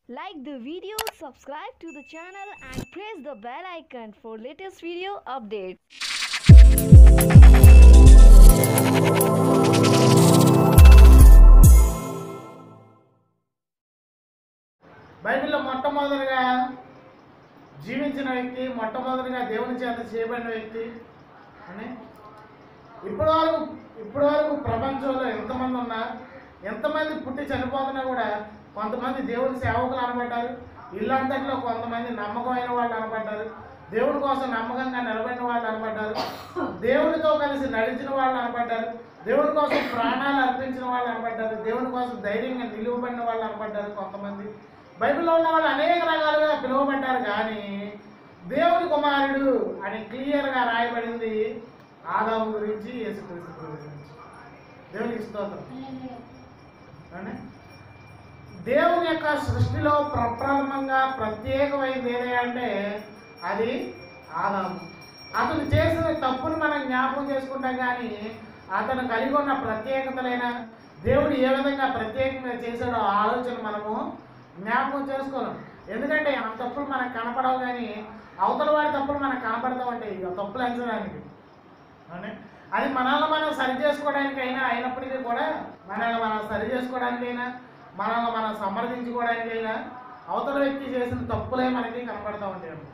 Like the video, subscribe to the channel and press the bell icon for latest video updates. బైబిల్లో మొట్టమొదటిగా జీవించిన వ్యక్తి మొట్టమొదటిగా దేవుని చేత చేయబడిన వ్యక్తి అని ఇప్పటి వరకు ఇప్పటి వరకు ప్రపంచంలో ఎంతమంది ఉన్నా ఎంతమంది పుట్టి చనిపోతున్నా కూడా కొంతమంది దేవుని సేవకులు అనబడ్డారు ఇల్లంతట్లో కొంతమంది నమ్మకమైన వాళ్ళు అనబడ్డారు దేవుని కోసం నమ్మకంగా నిలబడిన వాళ్ళు అనబడ్డారు దేవునితో కలిసి నడిచిన వాళ్ళు అనబడ్డారు దేవుని కోసం ప్రాణాలు అర్పించిన వాళ్ళు అనబడ్డారు దేవుని కోసం ధైర్యంగా నిలువబడిన వాళ్ళు అనబడ్డారు కొంతమంది బైబిల్లో ఉన్న వాళ్ళు అనేక రకాలుగా పిలువబడ్డారు కానీ దేవుని కుమారుడు అని క్లియర్గా రాయబడింది ఆదాము గురించి యేసుక్రీస్తు గురించి దేవునికి స్తోత్రం అవునా? దేవుని యొక్క సృష్టిలో ప్రప్రథమంగా ప్రత్యేకమైనది ఏదే అంటే అది ఆదాము అతను చేసిన తప్పుని మనం జ్ఞాపకం చేసుకుంటాం కానీ అతను కలిగి ఉన్న ప్రత్యేకతలైన దేవుడు ఏ విధంగా ప్రత్యేకంగా చేశాడో ఆ ఆలోచన మనము జ్ఞాపకం చేసుకోలేం ఎందుకంటే ఆ తప్పులు మనకు కనపడవు కానీ అవతల వాడి తప్పులు మనకు కనపడతా ఉంటాయి ఇక తప్పులు ఎంచడానికి అవునా? అది మనల్ని మనం సరి చేసుకోవడానికైనా అయినప్పటికీ కూడా మనల్ని మనం సరి చేసుకోవడానికైనా మనల్ని మనం సమర్థించుకోవడానికైనా అవతల వ్యక్తి చేసిన తప్పులే మనకి కనపడతా ఉంటాయి అన్నమాట.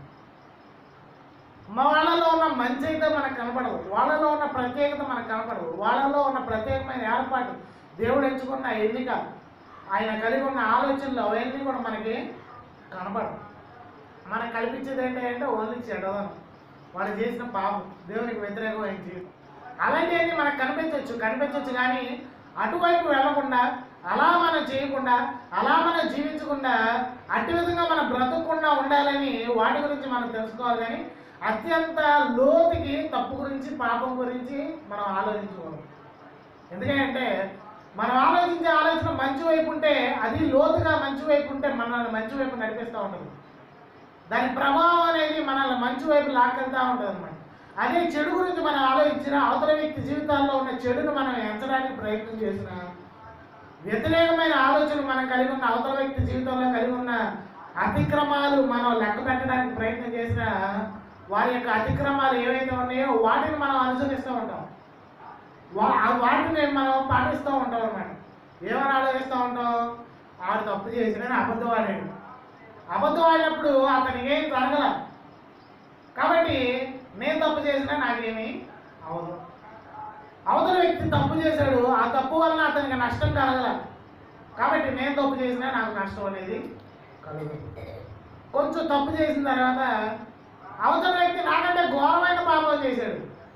మా వాళ్ళలో ఉన్న మంచి అయితే మనకు కనపడదు వాళ్ళలో ఉన్న ప్రత్యేకత మనకు కనపడదు వాళ్ళలో ఉన్న ప్రత్యేకమైన ఏర్పాటు దేవుడు ఎంచుకున్న ఎన్నిక ఆయన కలిగి ఉన్న ఆలోచనలు అవన్నీ కూడా మనకి కనపడవు మనకు కల్పించేది ఏంటంటే ఓన్లీ చెడదనం వాడు చేసిన పాపం దేవునికి వ్యతిరేకమైన జీవితం అలాంటివన్నీ మనకు కనిపించవచ్చు కనిపించవచ్చు కానీ అటువైపు వెళ్లకుండా అలా మనం చేయకుండా అలా మనం జీవించకుండా అట్టి విధంగా మనం బ్రతకకుండా ఉండాలని వాటి గురించి మనం తెలుసుకోవాలి కానీ అత్యంత లోతుకి తప్పు గురించి పాపం గురించి మనం ఆలోచించుకోవాలి ఎందుకంటే మనం ఆలోచించే ఆలోచన మంచి వైపు ఉంటే అది లోతుగా మంచి వైపు ఉంటే మనల్ని మంచి వైపు నడిపిస్తూ ఉంటుంది దాని ప్రభావం అనేది మనల్ని మంచి వైపు లాక్కెళ్తూ ఉంటుంది అనమాట అదే చెడు గురించి మనం ఆలోచించిన అవతల వ్యక్తి జీవితాల్లో ఉన్న చెడును మనం ఎంచడానికి ప్రయత్నం చేసిన వ్యతిరేకమైన ఆలోచన మనం కలిగి ఉన్న అవతల వ్యక్తి జీవితంలో కలిగి ఉన్న అతిక్రమాలు మనం లెక్క పెట్టడానికి ప్రయత్నం చేసిన వారి యొక్క అతిక్రమాలు ఏవైతే ఉన్నాయో వాటిని మనం అనుసరిస్తూ ఉంటాం వా- ఆ వాటిని మనం పాటిస్తూ ఉంటాం అన్నమాట ఏమని ఆలోచిస్తూ ఉంటాం ఆడు తప్పు చేసిన అబద్ధం ఆడాడు అబద్ధం ఆడినప్పుడు అతనికి ఏం జరగల కాబట్టి నేను తప్పు చేసినా నాకేమీ అవదు అవతల వ్యక్తి తప్పు చేశాడు ఆ తప్పు వలన అతనికి నష్టం కలగల కాబట్టి నేను తప్పు చేసినా నాకు నష్టం అనేది కలగదు కొంచెం తప్పు చేసిన తర్వాత అవతల వ్యక్తి నాకంటే ఘోరమైన పాపం చేశాడు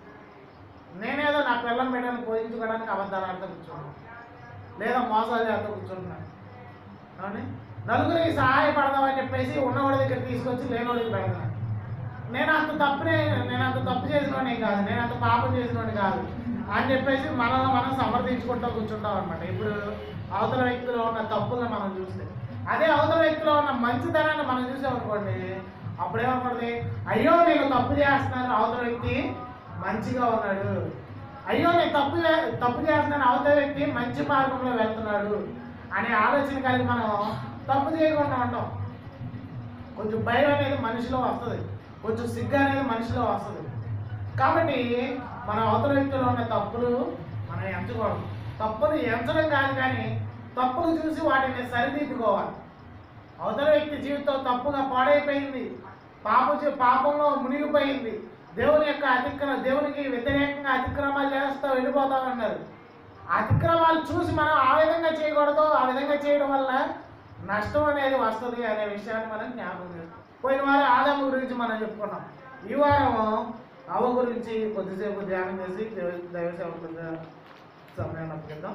నేనేదో నా పిల్లం బిడ్డను పోషించుకోవడానికి అబద్ధాలు ఆడుతూ కూర్చున్నాను లేదా మోసాలు చేస్తూ కూర్చుంటున్నాను అవును నలుగురికి సహాయపడదామని చెప్పేసి ఉన్నవాడి దగ్గర తీసుకొచ్చి లేనివాడికి పెడతాను నేను అంత తప్పునే నేను అంత తప్పు చేసినవాడిని కాదు నేను అంత పాపం చేసినవాడిని కాదు అని చెప్పేసి మనల్ని మనం సమర్థించుకుంటూ కూర్చుంటాం అనమాట ఇప్పుడు అవతల వ్యక్తిలో ఉన్న తప్పులను మనం చూస్తే అదే అవతల వ్యక్తిలో ఉన్న మంచితనాన్ని మనం చూసామనుకోండి అప్పుడేమనుకోండి అయ్యో నేను తప్పు చేస్తున్నాను అవతల వ్యక్తి మంచిగా ఉన్నాడు అయ్యో నేను తప్పు చే- తప్పు చేస్తున్నాను అవతల వ్యక్తి మంచి మార్గంలో వెళ్తున్నాడు అనే ఆలోచన కలిగి మనం తప్పు చేయకుండా ఉంటాం కొంచెం భయం అనేది మనిషిలో వస్తుంది కొంచెం సిగ్గు అనేది మనిషిలో వస్తుంది కాబట్టి మన అవతల వ్యక్తిలో ఉన్న తప్పులు మనం ఎంచుకోవడం తప్పులు ఎంచడం కాదు కానీ తప్పులు చూసి వాటిని సరిదిద్దుకోవాలి అవతల వ్యక్తి జీవితం తప్పుగా పాడైపోయింది పాప చే- పాపంలో మునిగిపోయింది దేవుని యొక్క అతిక్రమ దేవునికి వ్యతిరేకంగా అతిక్రమాలు చేస్తూ వెళ్ళిపోతా ఉన్నారు ఆ అతిక్రమాలు చూసి మనం ఆ విధంగా చేయకూడదు ఆ విధంగా చేయడం వల్ల నష్టం అనేది వస్తుంది అనే విషయాన్ని మనం జ్ఞాపకం చేస్తాం పోయిన వారం ఆదాము గురించి మనం చెప్పుకున్నాం ఈ వారం అవ గురించి కొద్దిసేపు ధ్యానం చేసి దైవ దైవ సేవకులుగా సమయాన్ని అప్పగిద్దాం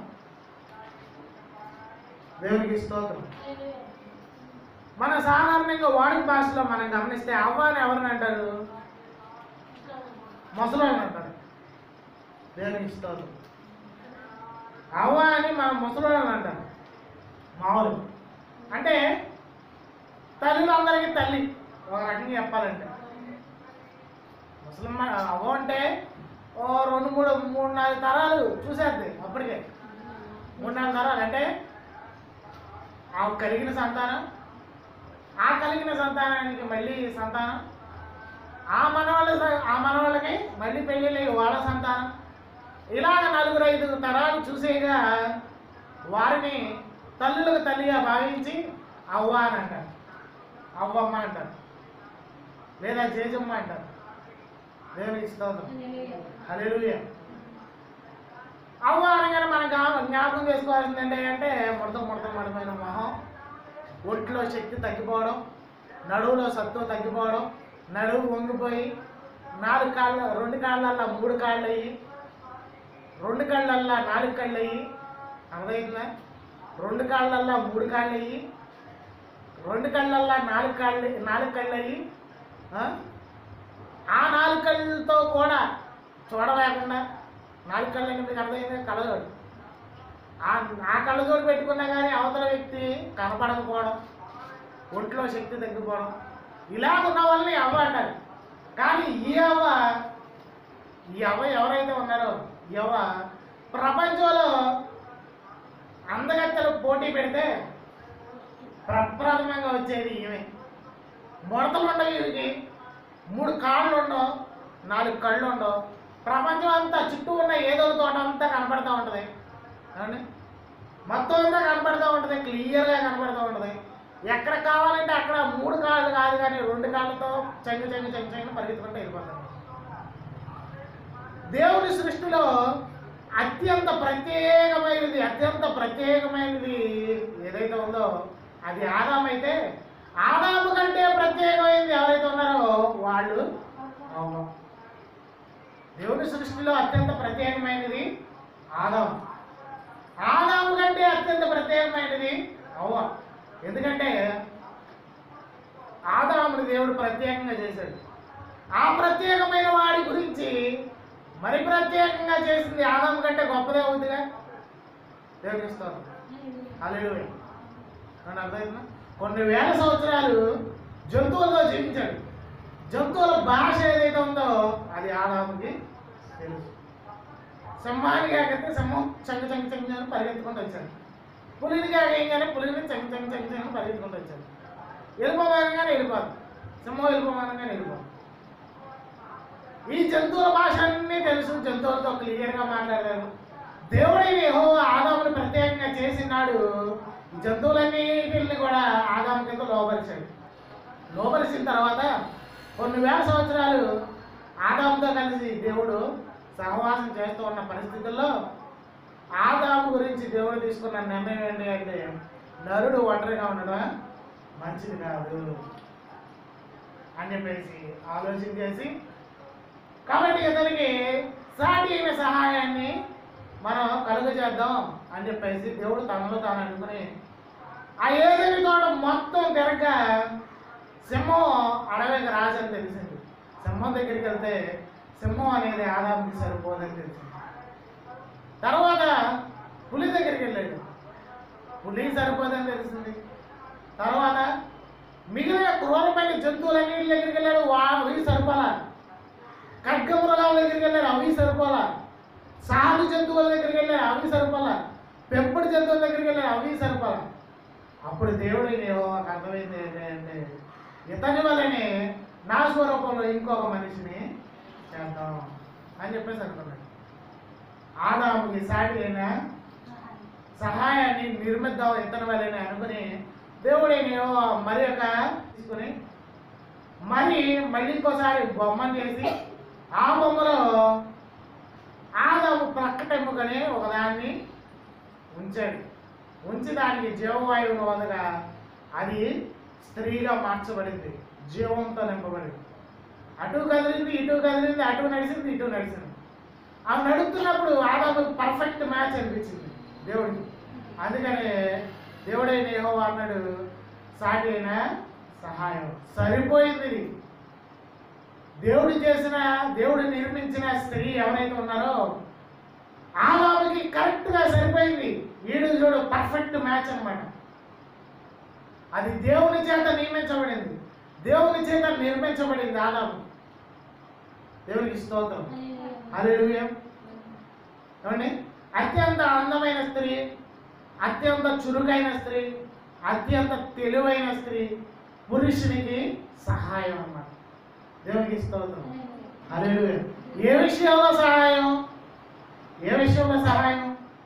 దేవునికి స్తోత్రం మన సాధారణంగా వాడుక భాషలో మనం గమనిస్తే అవ్వ అని ఎవరిని అంటారు ముసలోని అంటారు దేవునికి స్తోత్రం అవ్వ అని మన ముసలోని అంటారు మామూలు అంటే తల్లులందరికీ తల్లి ఒక రకంగా చెప్పాలంటే ముసలిమ్మ అవ్వ అంటే ఓ రెండు మూడు మూడు నాలుగు తరాలు చూసేద్ది అప్పటికే మూడు నాలుగు తరాలు అంటే ఆమె కలిగిన సంతానం ఆ కలిగిన సంతానానికి మళ్ళీ సంతానం ఆ మనవాళ్ళ స- ఆ మనవాళ్ళకి మళ్ళీ పెళ్ళిళ్ళు వాళ్ళ సంతానం ఇలాగ నలుగురు ఐదు తరాలు చూసేగా వారిని తల్లులకు తల్లిగా భావించి అవ్వ అని అంటారు అవ్వమ్మ అంటారు లేదా జేజమ్మ అంటారు దేవునికి స్తోత్రం హల్లెలూయా అవ్వ అనగానే మన జ్ఞా- జ్ఞాపకం చేసుకోవాల్సింది ఏంటి అంటే ముడత ముడత మడిపోయిన మొహం ఒంట్లో శక్తి తగ్గిపోవడం నడువులో సత్తువ తగ్గిపోవడం నడువు వంగిపోయి నాలుగు కాళ్ళ రెండు కాళ్ళల్లో మూడు కాళ్ళు అయ్యి రెండు కాళ్ళల్లో నాలుగు కళ్ళు అయ్యి అర్థమైందా రెండు కాళ్ళల్లో మూడు కాళ్ళు అయ్యి రెండు కళ్ళల్లో నాలుగు కాళ్ళు నాలుగు కళ్ళు అయ్యి ఆ? ఆ నాలుగు కళ్ళతో కూడా చూడలేకుండా నాలుగు కళ్ళు అంటే మీకు అర్థమైందా కళ్ళజోడు ఆ ఆ కళ్ళజోడు పెట్టుకున్నా కానీ అవతల వ్యక్తి కనపడకపోవడం ఒంట్లో శక్తి తగ్గిపోవడం ఇలా ఉన్న వాళ్ళని అవ్వ అంటారు కానీ ఈ అవ్వ ఈ అవ్వ ఎవరైతే ఉన్నారో ఈ అవ్వ ప్రపంచంలో అందగత్తెలు పోటీ పెడితే ప్రప్రథమంగా వచ్చేది ఈమె ముడతలు ఉండవు ఈమెకి మూడు కాళ్ళు ఉండవు నాలుగు కళ్ళు ఉండవు ప్రపంచం అంతా చుట్టూ ఉన్న ఏదో ఒక తోట అంతా కనపడతా ఉంటుంది ఏమండి మొత్తం అంతా కనపడతా ఉంటుంది క్లియర్గా కనపడతా ఉంటుంది ఎక్కడ కావాలంటే అక్కడ మూడు కాళ్ళు కాదు కానీ రెండు కాళ్ళతో చెంగు చెంగు చెంగు చెంగు పరిగెత్తుకుంటూ వెళ్ళిపోతాం దేవుని సృష్టిలో అత్యంత ప్రత్యేకమైనది అత్యంత ప్రత్యేకమైనది ఏదైతే ఉందో అది ఆదాం అయితే ఆదాము కంటే ప్రత్యేకమైనది ఎవరైతే ఉన్నారో వాళ్ళు అవ్వ. దేవుని సృష్టిలో అత్యంత ప్రత్యేకమైనది ఆదాము ఆదాము కంటే అత్యంత ప్రత్యేకమైనది అవ్వ ఎందుకంటే ఆదాముని దేవుడు ప్రత్యేకంగా చేశాడు ఆ ప్రత్యేకమైన వాడి గురించి మరి ప్రత్యేకంగా చేసింది ఆదాము కంటే గొప్పదే అవుతుందిగా దేవుని ఇస్తాను హల్లెలూయా అని అర్థమైందా కొన్ని వేల సంవత్సరాలు జంతువులతో జీవించాడు జంతువుల భాష ఏదైతే ఉందో అది ఆదాముకి తెలుసు సింహాన్ని కాకపోతే సింహం చంగ చంగ చంగ అని పరిగెత్తుకుంటూ వచ్చాడు పులిని కాగేయగానే పులిని చంగ చంగ చంగ చంగ అని పరిగెత్తుకుంటూ వచ్చాడు వెళ్ళిపోమానగానే వెళ్ళిపోదు సింహం వెళ్ళిపోమానగానే వెళ్ళిపోదు ఈ జంతువుల భాష అన్నీ తెలుసు జంతువులతో క్లియర్గా మాట్లాడారు దేవుడైన యెహోవా ఆదాముని ప్రత్యేకంగా చేసినాడు ఈ జంతువులన్నిటిని కూడా ఆదాము కింద లోపరిచాడు లోపరిచిన తర్వాత కొన్ని వేల సంవత్సరాలు ఆదాముతో కలిసి దేవుడు సహవాసం చేస్తూ ఉన్న పరిస్థితుల్లో ఆదాము గురించి దేవుడు తీసుకున్న నిర్ణయం ఏంటి అంటే నరుడు ఒంటరిగా ఉండడం మంచిది కాదు అని చెప్పేసి ఆలోచన చేసి కాబట్టి ఇతనికి సాటి అయిన సహాయాన్ని మనం కలుగు చేద్దాం అని చెప్పేసి దేవుడు తనలో తాను అనుకుని ఆ ఏదైనా తోట మొత్తం తిరగ సింహం అడవికి రాజని తెలిసింది సింహం దగ్గరికి వెళ్తే సింహం అనేది ఆదాముకి సరిపోదని తెలిసింది తర్వాత పులి దగ్గరికి వెళ్ళాడు పులి సరిపోదని తెలిసింది తర్వాత మిగిలిన క్రూరమైన జంతువులన్నిటి దగ్గరికి వెళ్ళాడు వా అవి సరిపోలా ఖడ్గమృగాల దగ్గరికి వెళ్ళాడు అవి సరిపోలా సాధు జంతువుల దగ్గరికి వెళ్ళాడు అవి సరిపోలా పెంపుడు జంతువుల దగ్గరికి వెళ్ళాడు అవి సరిపోలా అప్పుడు దేవుడు నాకు అర్థమైంది ఏంటి అంటే ఇతని వల్లనే నా స్వరూపంలో ఇంకొక మనిషిని చేద్దాం అని చెప్పేసి అనుకున్నాడు ఆదాముకి సాటి అయిన సహాయాన్ని నిర్మిద్దాం ఇతని వల్లనే అనుకుని దేవుడేనేమో మరి ఒక తీసుకుని మరి మళ్ళీ ఇంకోసారి బొమ్మను చేసి ఆ బొమ్మలో ఆదాము ప్రక్కటెమ్ముకొని ఒకదాన్ని ఉంచాడు ఉంచి దానికి జీవవాయువును వదగా అది స్త్రీగా మార్చబడింది జీవంతో నింపబడింది అటు కదిలింది ఇటు కదిలింది అటు నడిచింది ఇటు నడిచింది అవి నడుస్తున్నప్పుడు ఆదాము పర్ఫెక్ట్ మ్యాచ్ అనిపించింది దేవుడికి అందుకని దేవుడైన ఏహో అన్నాడు సాటి అయిన సహాయం సరిపోయింది ఇది. దేవుడు చేసిన దేవుడు నిర్మించిన స్త్రీ ఎవరైతే ఉన్నారో ఆదాముకి కరెక్ట్గా సరిపోయింది వీడు చూడు పర్ఫెక్ట్ మ్యాచ్ అన్నమాట అది దేవుని చేత నియమించబడింది దేవుని చేత నిర్మించబడింది ఆదాము దేవునికి స్తోత్రం హల్లెలూయా ఏమండి అత్యంత అందమైన స్త్రీ అత్యంత చురుకైన స్త్రీ అత్యంత తెలివైన స్త్రీ పురుషునికి సహాయం అన్నమాట దేవునికి స్తోత్రం హల్లెలూయా ఏ విషయంలో సహాయం ఏ విషయంలో సహాయం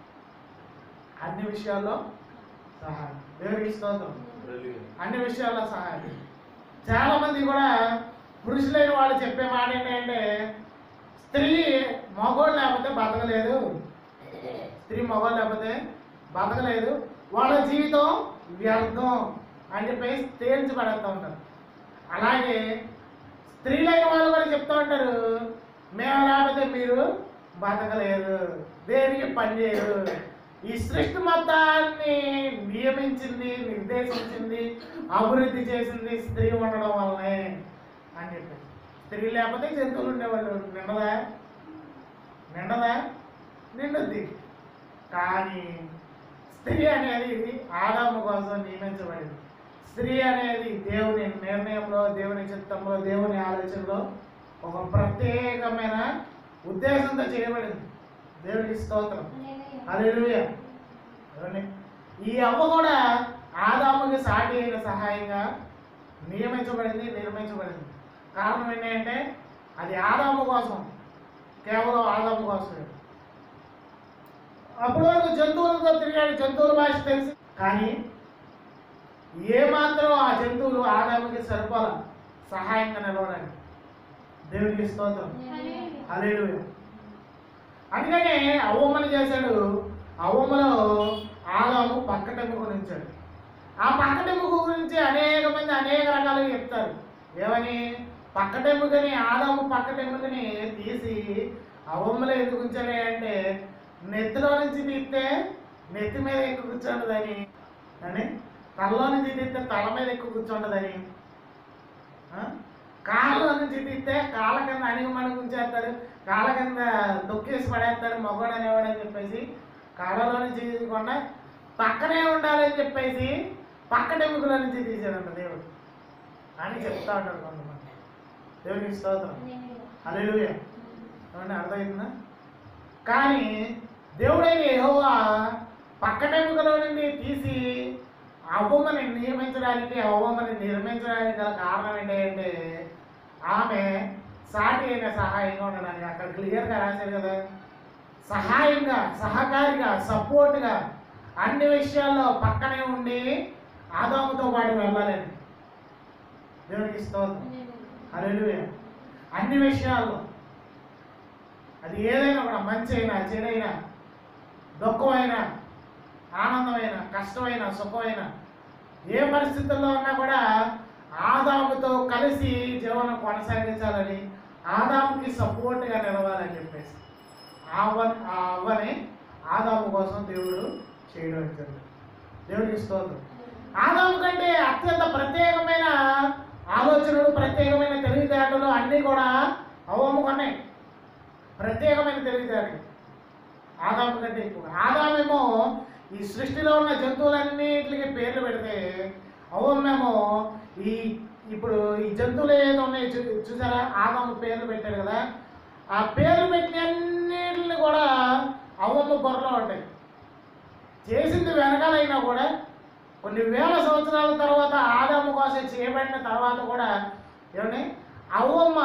అన్ని విషయాల్లో సహాయం దేవునికి స్తోత్రం అన్ని విషయాల్లో సహాయం చాలా మంది కూడా పురుషులైన వాళ్ళు చెప్పే మాట ఏంటంటే స్త్రీ మగోళ్ళు లేకపోతే బతకలేదు స్త్రీ మగోళ్ళు లేకపోతే బతకలేదు వాళ్ళ జీవితం వ్యర్థం అని చెప్పేసి తేల్చి పడేస్తూ ఉంటారు అలాగే స్త్రీలైన వాళ్ళు కూడా చెప్తూ ఉంటారు మేము లేకపోతే మీరు బతకలేరు దేనికి పని చేయరు ఈ సృష్టి మొత్తాన్ని నియమించింది నిర్దేశించింది అభివృద్ధి చేసింది స్త్రీ ఉండడం వల్లనే అని చెప్పి స్త్రీ లేకపోతే జంతువులు ఉండేవాళ్ళు నిండదా నిండదా నిండుద్ది కానీ స్త్రీ అనేది ఆదాము కోసం నియమించబడింది స్త్రీ అనేది దేవుని నిర్ణయంలో దేవుని చిత్తంలో దేవుని ఆలోచనలో ఒక ప్రత్యేకమైన ఉద్దేశంతో చేయబడింది దేవునికి స్తోత్రం హల్లెలూయా ఏమండి? ఈ అవ్వ కూడా ఆదాముకి సాటి అయిన సహాయంగా నియమించబడింది నిర్మించబడింది కారణం ఏంటంటే అది ఆదాము కోసం కేవలం ఆదాము కోసమే అప్పుడు వరకు జంతువులతో తిరిగాడు జంతువుల భాష తెలుసు కానీ ఏమాత్రం ఆ జంతువులు ఆదాముకి సరిపోల సహాయంగా నిలవడానికి దేవునికి స్తోత్రం హల్లెలూయా అందుకనే అవ్వమ్మని చేశాడు అవ్వమ్మలో ఆదాము పక్కటెమ్మ గురించాడు ఆ పక్కటెమ్మ గురించి అనేక మంది అనేక రకాలుగా చెప్తారు ఏమని పక్కటెమ్ముకని ఆదాము పక్కటెమ్ముకని తీసి అవ్వమ్మలో ఎందుకు ఉంచాడే అంటే నెత్తిలో నుంచి తీస్తే నెత్తి మీద ఎక్కువ కూర్చోండదని అని తలలో నుంచి తీస్తే తల మీద ఎక్కువ కూర్చోండదని ఆ? కాళ్ళ నుంచి తీస్తే కాళ్ళ కింద అణిగి మణిగి ఉంచేస్తారు కాళ్ళ కింద దొక్కేసి పడేస్తారు మగవాడు అనేవాడు అని చెప్పేసి కాళ్ళలో నుంచి తీయకుండా పక్కనే ఉండాలని చెప్పేసి పక్కటెముకల నుంచి తీసాడంట దేవుడు అని చెప్తా ఉంటారు కొంతమంది దేవునికి స్తోత్రం హల్లెలూయా ఏమంటే అర్థమైందా కానీ దేవుడైన యెహోవా పక్కటెముకలో నుండి తీసి అవ్వమని నియమించడానికి అవ్వమని నిర్మించడానికి గల కారణం ఏంటంటే ఆమె సాటి అయిన సహాయంగా ఉండడానికి అక్కడ క్లియర్గా రాశారు కదా సహాయంగా సహకారిగా సపోర్ట్గా అన్ని విషయాల్లో పక్కనే ఉండి ఆదాముతో పాటు వెళ్ళాలని దేవునికి స్తోత్రం హల్లెలూయా అన్ని విషయాల్లో అది ఏదైనా కూడా మంచి అయినా చెడైనా దుఃఖమైనా ఆనందమైన కష్టమైన సుఖమైన ఏ పరిస్థితుల్లో ఉన్నా కూడా ఆదాముతో కలిసి జీవనం కొనసాగించాలని ఆదాముకి సపోర్ట్గా నిలవాలని చెప్పేసి ఆవ ఆ అవ్వని ఆదాము కోసం దేవుడు చేయడం జరిగింది దేవుడికి స్తోత్రం ఆదాము కంటే అత్యంత ప్రత్యేకమైన ఆలోచనలు ప్రత్యేకమైన తెలివితేటలు అన్నీ కూడా అవ్వము కొన్నాయి ప్రత్యేకమైన తెలివితేటలు ఆదాము కంటే ఎక్కువ ఆదామేమో ఈ సృష్టిలో ఉన్న జంతువులన్నిటికి పేర్లు పెడితే అవ్వమేమో ఈ ఇప్పుడు ఈ జంతువులు ఏదో ఉన్నాయి చూ- చూసారా ఆదాము పేర్లు పెట్టారు కదా ఆ పేర్లు పెట్టిన అన్నిటిని కూడా అవ్వమ్మ బొర్రలో ఉంటాయి చేసింది వెనకాలైనా కూడా కొన్ని వేల సంవత్సరాల తర్వాత ఆదాము కోసం చేయబడిన తర్వాత కూడా ఏమండి అవ్వమ్మ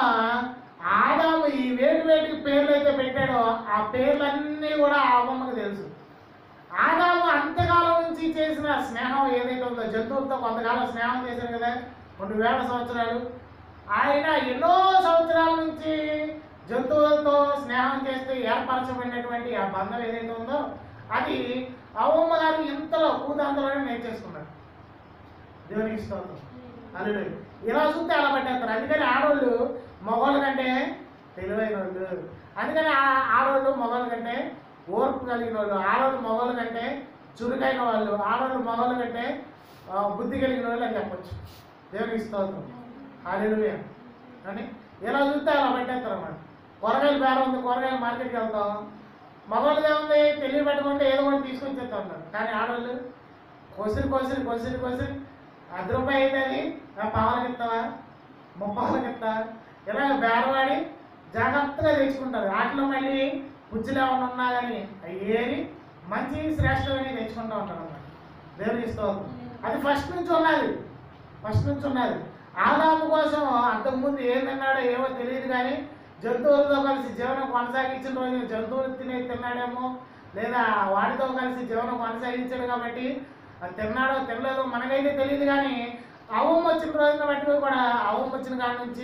ఆదాము ఈ వేటి వేటికి పేర్లు అయితే పెట్టాడో ఆ పేర్లన్నీ కూడా ఆ అవ్వమ్మకి తెలుసు ఆదాము అంతకాలం నుంచి చేసిన స్నేహం ఏదైతే ఉందో జంతువులతో కొంతకాలం స్నేహం చేశారు కదా కొన్ని వేల సంవత్సరాలు ఆయన ఎన్నో సంవత్సరాల నుంచి జంతువులతో స్నేహం చేస్తే ఏర్పరచబడినటువంటి ఆ బంధం ఏదైతే ఉందో అది అవ్వమ్మ గారు ఇంతలో కూతంతలోనే నేర్చేసుకున్నారు దేవునికి స్తోత్రం అల్లుడు ఇలా చూస్తే అలా పట్టేస్తారు అందుకని ఆడవాళ్ళు మగవాళ్ళ కంటే తెలివైన వాళ్ళు అందుకని ఆ- ఆడవాళ్ళు మగవాళ్ళ కంటే ఓర్పు కలిగిన వాళ్ళు ఆడవాళ్ళు మగవాళ్ళ కంటే చురుకైన వాళ్ళు ఆడవాళ్ళు మగవాళ్ళ కంటే ఆ, బుద్ధి కలిగిన వాళ్ళు అని చెప్పొచ్చు దేవునికి స్తోత్రం హాలేలుయా అని ఇలా చూస్తే అలా పెట్టేస్తారు అన్నమాట కూరగాయలు బేరం ఉంది కూరగాయలు మార్కెట్కి వెళ్తాం మగవాళ్ళది ఏముంది తెలివి పెట్టుకుంటే ఏదో ఒకటి తీసుకొచ్చేస్తా ఉంటారు కానీ ఆడవాళ్ళు కొసిరి కొసిరి కొసిరి కొసిరి అర్ధ రూపాయి అయితే అది ఆ పావులకి ఇస్తావా ముప్పావులకి ఇస్తా ఇలా బేరవాడి జాగ్రత్తగా తెచ్చుకుంటారు వాటిలో మళ్ళీ పుచ్చులు ఏమైనా ఉన్నా కానీ అవి ఏరి మంచి శ్రేష్టమైన తెచ్చుకుంటూ ఉంటారు అన్నమాట దేవునికి స్తోత్రం అది ఫస్ట్ నుంచి ఉన్నది ఫస్ట్ నుంచి ఉన్నది ఆదాము కోసం అంతకుముందు ఏం తిన్నాడో ఏమో తెలియదు కానీ జంతువులతో కలిసి జీవనం కొనసాగించిన రోజు జంతువులు తినే తిన్నాడేమో లేదా వాటితో కలిసి జీవనం కొనసాగించాడు కాబట్టి అది తిన్నాడో తినలేదో మనకైతే తెలియదు కానీ అవం వచ్చిన రోజున బట్టి కూడా అవం వచ్చిన కాడ నుంచి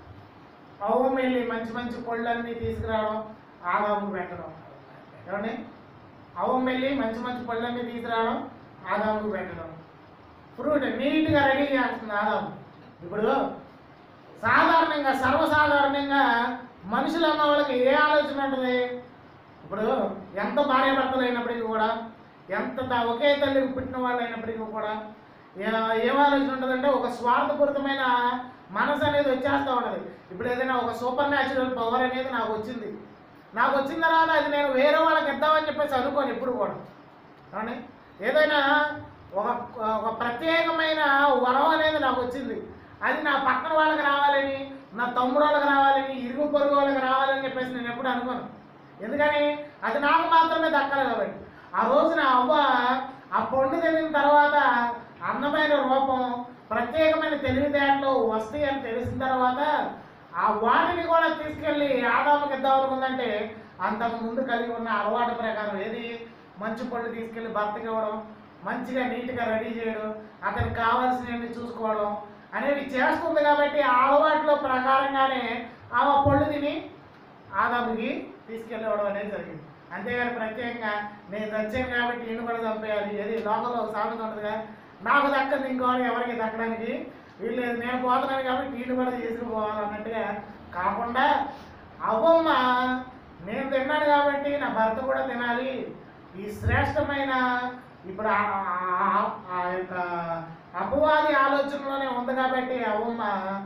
అవం వెళ్ళి మంచి మంచి పళ్ళన్నీ తీసుకురావడం ఆదాము పెట్టడం ఏమండి అవం వెళ్ళి మంచి మంచి పళ్ళన్నీ తీసుకురావడం ఆదాముకు పెట్టడం ఫ్రూట్ నీట్గా రెడీ చేస్తుంది ఆదాము ఇప్పుడు సాధారణంగా సర్వసాధారణంగా మనుషులు అన్న వాళ్ళకి ఏ ఆలోచన ఉంటుంది ఇప్పుడు ఎంత భార్య భర్తలు అయినప్పటికీ కూడా ఎంత త- ఒకే తల్లికి పుట్టిన వాళ్ళు అయినప్పటికీ కూడా ఏ- ఏం ఆలోచన ఉంటుందంటే ఒక స్వార్థపూరితమైన మనసు అనేది వచ్చేస్తూ ఉంటుంది ఇప్పుడు ఏదైనా ఒక సూపర్ న్యాచురల్ పవర్ అనేది నాకు వచ్చింది నాకు వచ్చిన తర్వాత అది నేను వేరే వాళ్ళకి ఇద్దామని చెప్పేసి అనుకోను ఎప్పుడు కూడా కానీ ఏదైనా ఒక ఒక ప్రత్యేకమైన వరం అనేది నాకు వచ్చింది అది నా పక్కన వాళ్ళకి రావాలని నా తమ్ముడు వాళ్ళకి రావాలని ఇరుగు పొరుగు వాళ్ళకి రావాలని చెప్పేసి నేను ఎప్పుడు అనుకోను ఎందుకని అది నాకు మాత్రమే దక్కాలి కాబట్టి ఆ రోజున అవ్వ ఆ పండు తినిన తర్వాత అందమైన రూపం ప్రత్యేకమైన తెలివితేటలు వస్తాయి అని తెలిసిన తర్వాత ఆ వాటిని కూడా తీసుకెళ్ళి ఆదాముకి ఇద్దాం అనుకుందంటే అంతకు ముందు కలిగి ఉన్న అలవాటు ప్రకారం ఏది మంచి పళ్ళు తీసుకెళ్ళి భర్తకి ఇవ్వడం మంచిగా నీట్గా రెడీ చేయడం అతనికి కావాల్సినవన్నీ చూసుకోవడం అనేవి చేస్తుంది కాబట్టి ఆ అలవాట్ల ప్రకారంగానే ఆమె పళ్ళు తిని ఆదాముకి తీసుకెళ్ళవడం అనేది జరిగింది అంతేగాని ప్రత్యేకంగా నేను చచ్చాను కాబట్టి ఈయన కూడా చంపేయాలి ఏది లోకంలో ఒక సామెత ఉంటుందిగా నాకు దక్కదు ఇంకోటి ఎవరికి దక్కడానికి వీళ్ళు నేను పోతున్నాను కాబట్టి వీళ్ళు కూడా తీసుకుపోవాలి అన్నట్టుగా కాకుండా అవ్వమ్మ నేను తిన్నాను కాబట్టి నా భర్త కూడా తినాలి ఈ శ్రేష్టమైన ఇప్పుడు ఆ- ఆ- ఆ యొక్క అపవాది ఆలోచనలోనే ఉంది కాబట్టి అవ్వమ్మ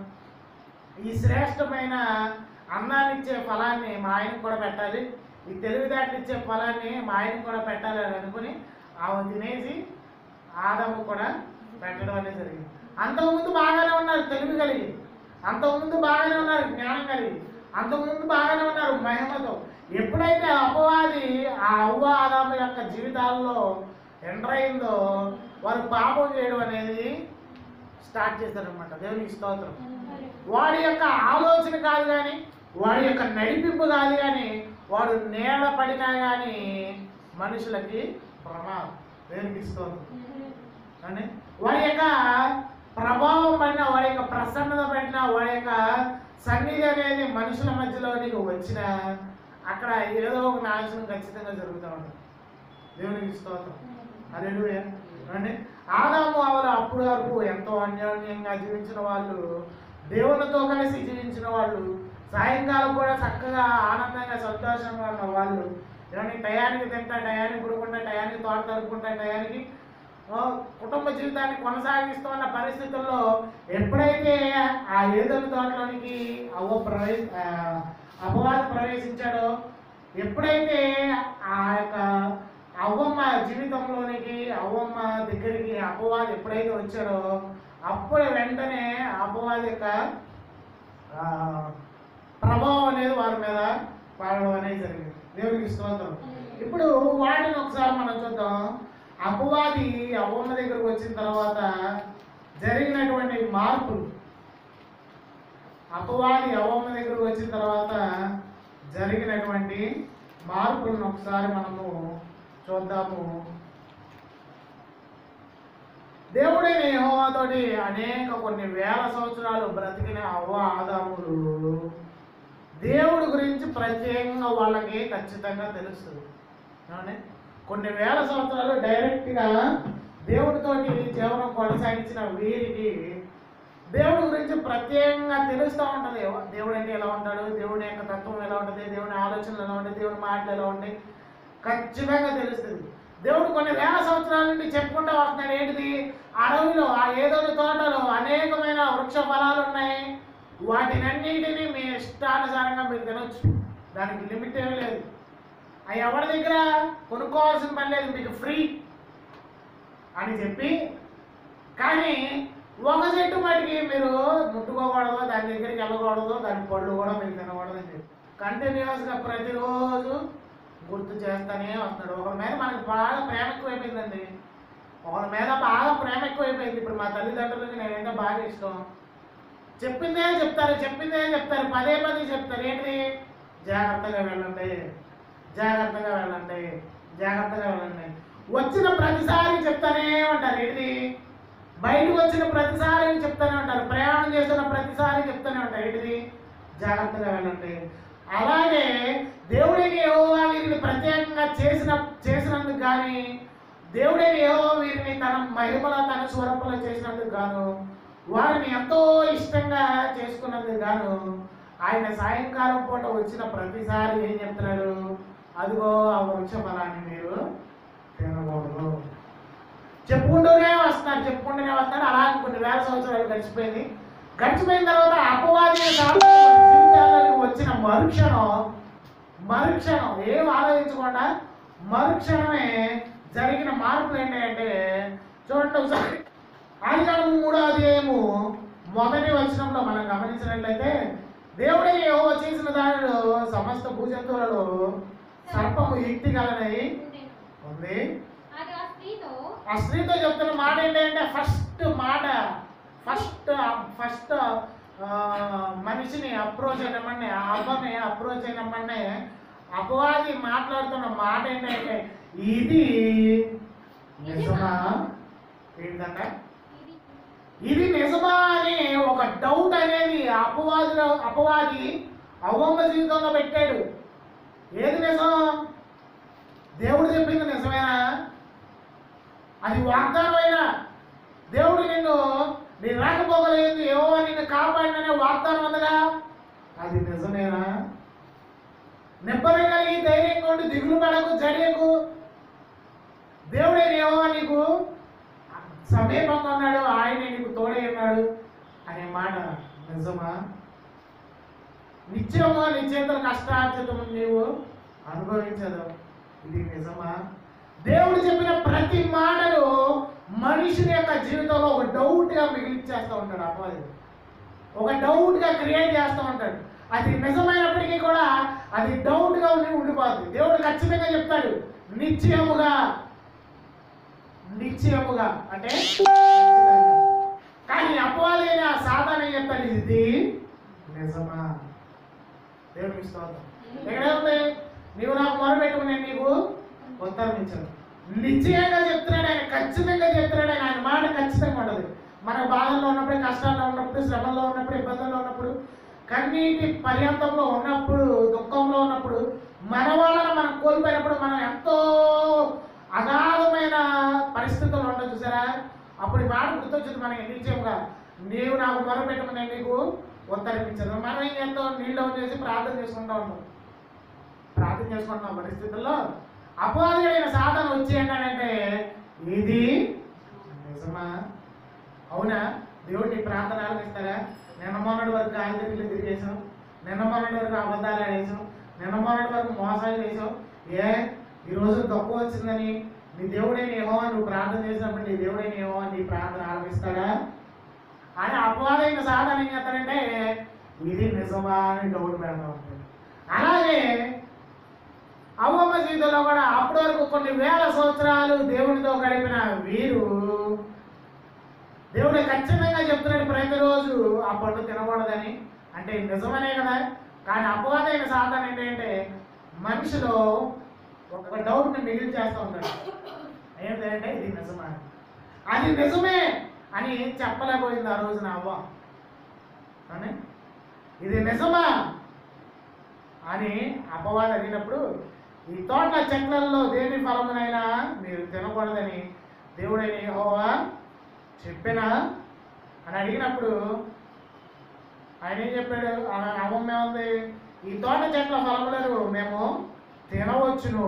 ఈ శ్రేష్టమైన అన్నాన్ని ఇచ్చే ఫలాన్ని మా ఆయనకు కూడా పెట్టాలి ఈ తెలివితేటలు ఇచ్చే ఫలాన్ని మా ఆయనకు కూడా పెట్టాలి అని అనుకుని ఆమె తినేసి ఆదాము కూడా పెట్టడం అనేది జరిగింది అంతకుముందు బాగానే ఉన్నారు తెలివి కలిగి అంతకుముందు బాగానే ఉన్నారు జ్ఞానం కలిగి అంతకుముందు బాగానే ఉన్నారు మహిమతో ఎప్పుడైతే అపవాది ఆ అవ్వ ఆదాము యొక్క జీవితాల్లో ఎంటర్ అయిందో వారు పాపం చేయడం అనేది స్టార్ట్ చేశారనమాట దేవునికి స్తోత్రం వాడి యొక్క ఆలోచన కాదు కానీ వాడి యొక్క నడిపింపు కాదు కానీ వాడు నేల పడినా కానీ మనుషులకి ప్రమాదం దేవునికి స్తోత్రం కానీ వాడి యొక్క ప్రభావం పడిన వాడి యొక్క ప్రసన్నత పడిన వాడి యొక్క సన్నిధి అనేది మనుషుల మధ్యలోనికి వచ్చిన అక్కడ ఏదో ఒక నాశనం ఖచ్చితంగా జరుగుతూ ఉంటుంది దేవునికి స్తోత్రం అదే అంటే ఆదాము అవలు అప్పుడు వరకు ఎంతో అన్యోన్యంగా జీవించిన వాళ్ళు దేవునితో కలిసి జీవించిన వాళ్ళు సాయంకాలం కూడా చక్కగా ఆనందంగా సంతోషంగా ఉన్న వాళ్ళు ఏమంటే టయానికి తింటా టయానికి పడుకుంటా టయానికి తోట తరుపుకుంటా టయానికి ఓ, కుటుంబ జీవితాన్ని కొనసాగిస్తున్న పరిస్థితుల్లో ఎప్పుడైతే ఆ ఏదోని తోటలోనికి అవ్వ ప్రవేశ ఆ, అపవాదం ప్రవేశించాడో ఎప్పుడైతే ఆ యొక్క అవ్వమ్మ జీవితంలోనికి అవ్వమ్మ దగ్గరికి అపవాది ఎప్పుడైతే వచ్చాడో అప్పుడు వెంటనే అపవాది యొక్క ఆ, ప్రభావం అనేది వారి మీద పడడం అనేది జరిగింది దేవునికి స్తోత్రం ఇప్పుడు వాటిని ఒకసారి మనం చూద్దాం అపవాది అవ్వమ్మ దగ్గరకు వచ్చిన తర్వాత జరిగినటువంటి మార్పులు అపవాది అవ్వమ్మ దగ్గరకు వచ్చిన తర్వాత జరిగినటువంటి మార్పులను ఒకసారి మనము చూద్దాము దేవుడైన యెహోవాతోటి అనేక కొన్ని వేల సంవత్సరాలు బ్రతికిన అవ్వ ఆదాములు దేవుడి గురించి ప్రత్యేకంగా వాళ్ళకి ఖచ్చితంగా తెలుస్తుంది ఏమండి? కొన్ని వేల సంవత్సరాలు డైరెక్ట్గా దేవుడితోటి జీవనం కొనసాగించిన వీరికి దేవుడి గురించి ప్రత్యేకంగా తెలుస్తూ ఉంటుంది దేవుడు అంటే ఎలా ఉంటాడు దేవుని యొక్క తత్వం ఎలా ఉంటుంది దేవుని ఆలోచనలు ఎలా ఉంటాయి దేవుని మాటలు ఎలా ఉంటాయి ఖచ్చితంగా తెలుస్తుంది దేవుడు కొన్ని వేల సంవత్సరాల నుండి చెప్పుకుంటూ వస్తున్నాడు ఏంటిది అడవిలో ఆ ఏదో తోటలో అనేకమైన వృక్ష ఫలాలు ఉన్నాయి వాటినన్నిటినీ మీ ఇష్టానుసారంగా మీరు తినొచ్చు దానికి లిమిట్ ఏమీ లేదు అవి ఎవరి దగ్గర కొనుక్కోవాల్సిన పని లేదు మీకు ఫ్రీ అని చెప్పి కానీ ఒక చెట్టు మటుకి మీరు ముట్టుకోకూడదు దాని దగ్గరికి వెళ్ళకూడదు దాని పళ్ళు కూడా మీరు తినకూడదు అని చెప్పి కంటిన్యూస్గా ప్రతిరోజు గుర్తు చేస్తానే వస్తున్నాడు ఒకరి మీద మనకి బాగా ప్రేమ ఎక్కువైపోయిందండి ఒకరి మీద బాగా ప్రేమ ఎక్కువైపోయింది ఇప్పుడు మా తల్లిదండ్రులకి నేనంటే బాగా ఇష్టం చెప్పిందే చెప్తారు చెప్పిందే చెప్తారు పదే పదే చెప్తారు ఏంటి జాగ్రత్తగా వెళ్ళండి జాగ్రత్తగా వెళ్ళండి జాగ్రత్తగా వెళ్ళండి వచ్చిన ప్రతిసారి చెప్తానే ఉంటారు ఏంటి బయటకు వచ్చిన ప్రతిసారి చెప్తానే ఉంటారు ప్రయాణం చేస్తున్న ప్రతిసారి చెప్తానే ఉంటారు ఏంటిది జాగ్రత్తగా వెళ్ళండి అలాగే దేవుడిని యెహోవా వీరిని ప్రత్యేకంగా చేసిన చేసినందుకు కానీ దేవుడైన యెహోవా వీరిని తన మహిమల తన స్వరూపంలో చేసినందుకు గాను వారిని ఎంతో ఇష్టంగా చేసుకున్నందుకు గాను ఆయన సాయంకాలం పూట వచ్చిన ప్రతిసారి ఏం చెప్తున్నాడు అదిగో ఆ వృక్ష ఫలాన్ని మీరు తినకూడదు చెప్పుకుంటూనే వస్తున్నారు చెప్పుకుంటూనే వస్తున్నారు అలా కొన్ని వేల సంవత్సరాలు గడిచిపోయింది గడిచిపోయిన తర్వాత అపవాది జీవితాలకు వచ్చిన మరుక్షణం మరుక్షణం ఏం ఆలోచించకుండా మరుక్షణమే జరిగిన మార్పులు ఏంటంటే చూడండి ఒకసారి ఆదికాండం మూడో అధ్యాయము మొదటి వచనంలో మనం గమనించినట్లయితే దేవుడే యెహోవా చేసిన దానిలో సమస్త భూజంతువులలో సర్పము యుక్తి గలనై ఉంది అది ఆ స్త్రీతో ఆ స్త్రీతో చెప్తున్న మాట ఏంటంటే ఫస్ట్ మాట ఫస్ట్ ఫస్ట్ మనిషిని అప్రోచ్ అయినమ్మని ఆ అవ్వని అప్రోచ్ అయినమ్మని అపవాది మాట్లాడుతున్న మాట ఏంటంటే ఇది నిజమా ఏంటంట ఇది ఇది నిజమా అని ఒక డౌట్ అనేది అపవాదిలో అపవాది అవ్వమ్మ జీవితంలో పెట్టాడు ఏది నిజం దేవుడు చెప్పింది నిజమేనా అది వాగ్దానమైనా దేవుడు నిన్ను నీ రాకపోగలేదు ఏవో నిన్ను కాపాడిననే వాగ్దానం ఉందిగా అది నిజమేనా నిబ్బరం కలిగి ధైర్యంగా ఉండి దిగులు పడకు జడియకు దేవుడే ఏవో నీకు సమీపంగా ఉన్నాడు ఆయనే నీకు తోడే ఉన్నాడు అనే మాట నిజమా నిత్యము నీ చేతుల కష్టార్జితం నీవు అనుభవించదు ఇది నిజమా దేవుడు చెప్పిన ప్రతి మాటలు మనిషిని యొక్క జీవితంలో ఒక డౌట్గా మిగిలిచ్చేస్తూ ఉంటాడు అపవాది ఒక డౌట్గా క్రియేట్ చేస్తూ ఉంటాడు అది నిజమైనప్పటికీ కూడా అది డౌట్గా ఉండి ఉండిపోతుంది దేవుడు ఖచ్చితంగా చెప్తాడు నిశ్చయముగా నిశ్చయముగా అంటే ఖచ్చితంగా. కానీ అపవాది అయిన సాధారణ చెప్తాడు ఇది నిజమా దేవుడికి స్తోత్రం ఎక్కడ ఉంది నీవు నాకు మొరపెట్టుకు నేను నీకు ఉత్తరం ఇచ్చాను నిశ్చయంగా చెప్తున్నాడు ఆయన ఖచ్చితంగా చెప్తున్నాడు ఆయన ఆయన మాట ఖచ్చితంగా ఉండదు మన బాధల్లో ఉన్నప్పుడు కష్టాల్లో ఉన్నప్పుడు శ్రమల్లో ఉన్నప్పుడు ఇబ్బందుల్లో ఉన్నప్పుడు కన్నీటి పర్యంతంలో ఉన్నప్పుడు దుఃఖంలో ఉన్నప్పుడు మన వాళ్ళని మనం కోల్పోయినప్పుడు మనం ఎంతో అగాధమైన పరిస్థితుల్లో ఉంటాం చూసారా అప్పుడు ఈ మాట గుర్తొచ్చింది మనకి నిశ్చయంగా నీవు నాకు మొరపెట్టుకుని నేను నీకు ఉత్తరించదు మనం ఏం చేస్తాం నీళ్ళు చేసి ప్రార్థన చేసుకుంటా ఉంటాం ప్రార్థన చేసుకుంటున్న పరిస్థితుల్లో అపవాదమైన సాధన వచ్చి ఏంటంటే ఇది నిజమా అవునా దేవుడు నీ ప్రార్థన ఆలకిస్తారా నిన్న మొన్నటి వరకు గాలి తిరిగి తిరిగేసాం నిన్న మొన్నటి వరకు అబద్ధాలు ఆడేసాం నిన్న మొన్నటి వరకు మోసాలు చేసాం ఏ ఈ రోజు తక్కువ వచ్చిందని నీ దేవుడే ఏమో నువ్వు ప్రార్థన చేసినప్పుడు నీ దేవుడే ఏమో నీ ప్రార్థన ఆలకిస్తాడా అని అపవాదైన సాధన ఏం చేస్తారంటే ఇది నిజమా అని డౌట్ పెడతా ఉంటాడు అలాగే అవ్వమ్మ జీవితంలో కూడా అప్పటి వరకు కొన్ని వేల సంవత్సరాలు దేవునితో గడిపిన వీరు దేవుడు ఖచ్చితంగా చెప్తున్నాడు ప్రతిరోజు ఆ పండు తినకూడదని అంటే నిజమనే కదా కానీ అపవాదైన సాధన ఏంటంటే మనిషిలో ఒక డౌట్ని మిగిలి చేస్తూ ఉంటాడు ఏంటంటే ఇది నిజమా అని. అది నిజమే అని చెప్పలేకపోయింది ఆ రోజున అవ్వ అని ఇది నిజమా అని అపవాదం అడిగినప్పుడు ఈ తోట చెట్లలో దేని ఫలమునైనా మీరు తినకూడదని దేవుడైన యెహోవా చెప్పినా అని అడిగినప్పుడు ఆయన ఏం చెప్పాడు ఆమె అమ్మమ్మ ఏముంది ఈ తోట చెట్ల ఫలములను మేము తినవచ్చును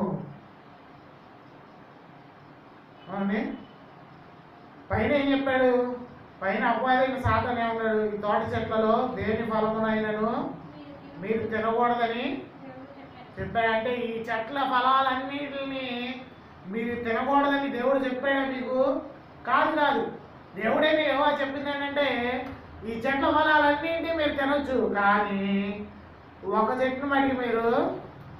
అవునండి పైన ఏం చెప్పాడు పైన అపవాదైన సాధన ఏమన్నాడు ఈ తోట చెట్లలో దేని ఫలమునైనను మీరు తినకూడదని చెప్పాడంటే ఈ చెట్ల ఫలాలన్నిటిని మీరు తినకూడదని దేవుడు చెప్పాడా మీకు కాదు కాదు దేవుడైనా ఏవో చెప్పింది ఏంటంటే ఈ చెట్ల ఫలాలన్నింటినీ మీరు తినొచ్చు కానీ ఒక చెట్టును మటుకు మీరు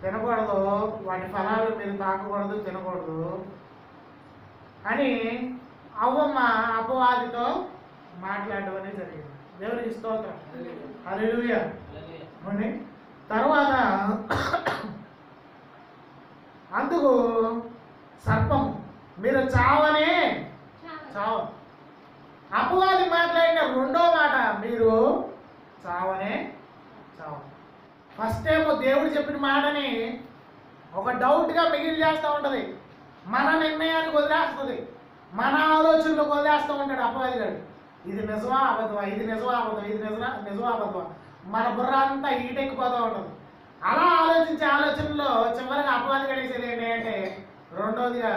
తినకూడదు వాటి ఫలాలు మీరు తాకకూడదు తినకూడదు అని అవ్వమ్మ అపవాదితో మాట్లాడడం అనేది జరిగింది దేవునికి స్తోత్రం హల్లెలూయా అవునండి తర్వాత అందుకు సర్పం మీరు చావనే చావ అపవాది మాట్లాడిన రెండో మాట మీరు చావనే చావ ఫస్ట్ ఏమో దేవుడు చెప్పిన మాటని ఒక డౌట్గా మిగిలి చేస్తూ ఉంటుంది మన నిర్ణయానికి వదిలేస్తుంది మన ఆలోచనలకు వదిలేస్తూ ఉంటాడు అపవాది గారు ఇది నిజమా అబద్ధమా ఇది నిజమా అబద్ధం ఇది నిజమా నిజమా అబద్ధమా మన బుర్ర అంతా ఈటెక్కిపోతూ ఉంటుంది అలా ఆలోచించే ఆలోచనలో చివరిగా అపవాది గడిచేది ఏంటి అంటే రెండోదిగా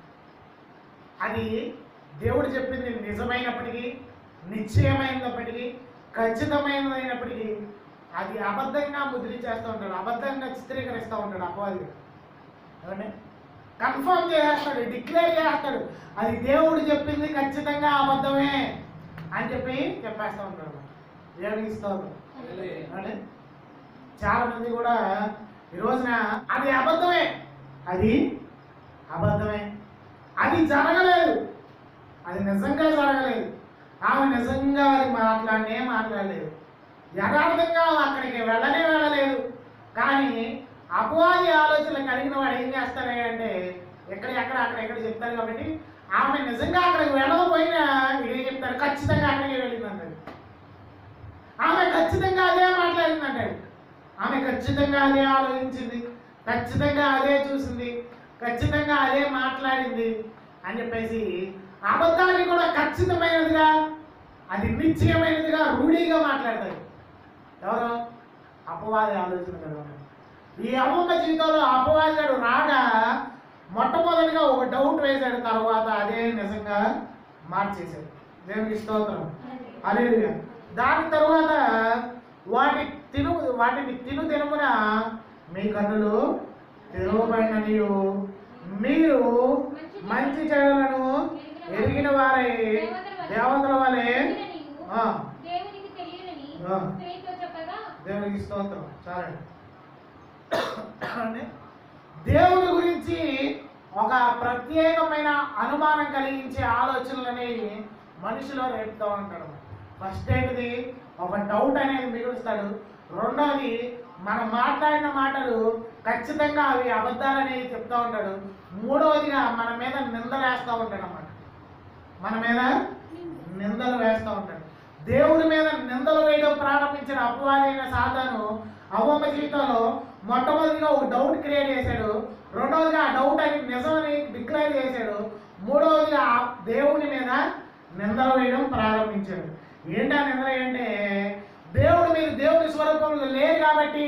అది దేవుడు చెప్పింది నిజమైనప్పటికీ నిశ్చయమైనప్పటికీ ఖచ్చితమైనదైనప్పటికీ అది అబద్ధంగా ముద్రించేస్తూ ఉంటాడు అబద్ధంగా చిత్రీకరిస్తూ ఉంటాడు అపవాది ఏమండి కన్ఫర్మ్ చేసేస్తాడు డిక్లేర్ చేస్తాడు అది దేవుడు చెప్పింది ఖచ్చితంగా అబద్ధమే అని చెప్పి చెప్పేస్తూ ఉంటాడు దేవుడికి ఇస్తాడు ఏమండి చాలా మంది కూడా ఈ రోజున అది అబద్ధమే అది అబద్ధమే అది జరగలేదు అది నిజంగా జరగలేదు ఆమె నిజంగా అది మాట్లాడనే మాట్లాడలేదు యథార్థంగా అక్కడికి వెళ్ళనే వెళ్ళలేదు కానీ అపవాది ఆలోచనలు కలిగిన వాడు ఏం చేస్తాడు అంటే ఎక్కడ ఎక్కడ అక్కడ ఎక్కడ చెప్తారు కాబట్టి ఆమె నిజంగా అక్కడికి వెళ్ళకపోయినా ఇదే చెప్తాడు ఖచ్చితంగా అక్కడికి వెళ్ళిందంటాడు ఆమె ఖచ్చితంగా అదే మాట్లాడిందంటాడు ఆమె ఖచ్చితంగా అదే ఆలోచించింది ఖచ్చితంగా అదే చూసింది ఖచ్చితంగా అదే మాట్లాడింది అని చెప్పేసి అబద్ధాన్ని కూడా ఖచ్చితమైనదిగా అది నిశ్చయమైనదిగా రూఢిగా మాట్లాడతారు ఎవరు అపవాది ఆలోచన కదా ఈ అమ్మమ్మ జీవితంలో అపవాది గారు రాగా మొట్టమొదటిగా ఒక డౌట్ వేశాడు తర్వాత అదే నిజంగా మార్చేశాడు దేవునికి స్తోత్రం అలేలుగా దాని తర్వాత వాటి తిను వాటిని తిను తినుమున మీ కన్నులు తెరవబడిననియు మీరు మంచి చెడులను ఎరిగిన వారై దేవతల వలె ఆ, దేవునికి తెలియదని ఆ. స్త్రీతో చెప్పగా దేవునికి స్తోత్రం సరే అంటే దేవుని గురించి ఒక ప్రత్యేకమైన అనుమానం కలిగించే ఆలోచనలు అనేవి మనిషిలో రేపుతూ ఉంటాడు ఫస్ట్ ఏంటిది ఒక డౌట్ అనేది మిగులుస్తాడు రెండోది మనం మాట్లాడిన మాటలు ఖచ్చితంగా అవి అబద్ధాలు అనేవి చెప్తూ ఉంటాడు మూడవదిగా మన మీద నిందలు వేస్తూ ఉంటాడు అన్నమాట మన మీద నిందలు వేస్తూ ఉంటాడు దేవుడి మీద నిందలు వేయడం ప్రారంభించిన అపవాదైన సాతాను అవ్వమ్మ జీవితంలో మొట్టమొదటిగా ఒక డౌట్ క్రియేట్ చేశాడు రెండవదిగా ఆ డౌట్ అని నిజమని డిక్లేర్ చేశాడు మూడవదిగా ఆ దేవుని మీద నిందలు వేయడం ప్రారంభించాడు ఏంటా నిందలు ఏంటంటే దేవుడు మీరు దేవుని స్వరూపంలో లేరు కాబట్టి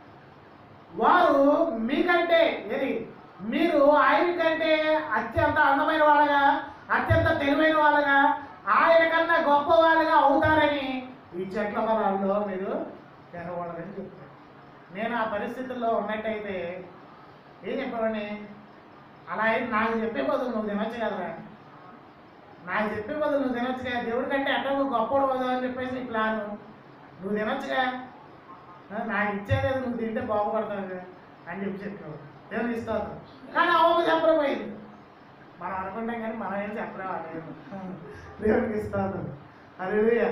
వారు మీకంటే ఏది మీరు ఆయన కంటే అత్యంత అందమైన వాళ్ళగా అత్యంత తెలివైన వాళ్ళగా ఆయన కన్నా గొప్ప వాళ్ళగా అవుతారని ఈ చెట్ల పొలాల్లో మీరు తినకూడదని చెప్తారు నేను ఆ పరిస్థితుల్లో ఉన్నట్టయితే ఏం చెప్పేవాడిని అలా అయితే నాకు చెప్పే బదులు నువ్వు తినొచ్చు కదరా నాకు చెప్పే బదులు నువ్వు తినొచ్చుగా దేవుడి కంటే ఎట్టో గొప్పడు పోదావు అని చెప్పేసి నీ ప్లాను నువ్వు తినొచ్చుగా ఆ, నాకు ఇచ్చేది నువ్వు తింటే బాగుపడతావు అని చెప్పి చెప్పావు దేవుని ఇస్తావు కానీ అవ్వకు చెప్పకపోయింది మనం అనుకుంటాం కానీ మనం ఏం చెప్పలేము అలేదు దేవునికి ఇస్తాను అరే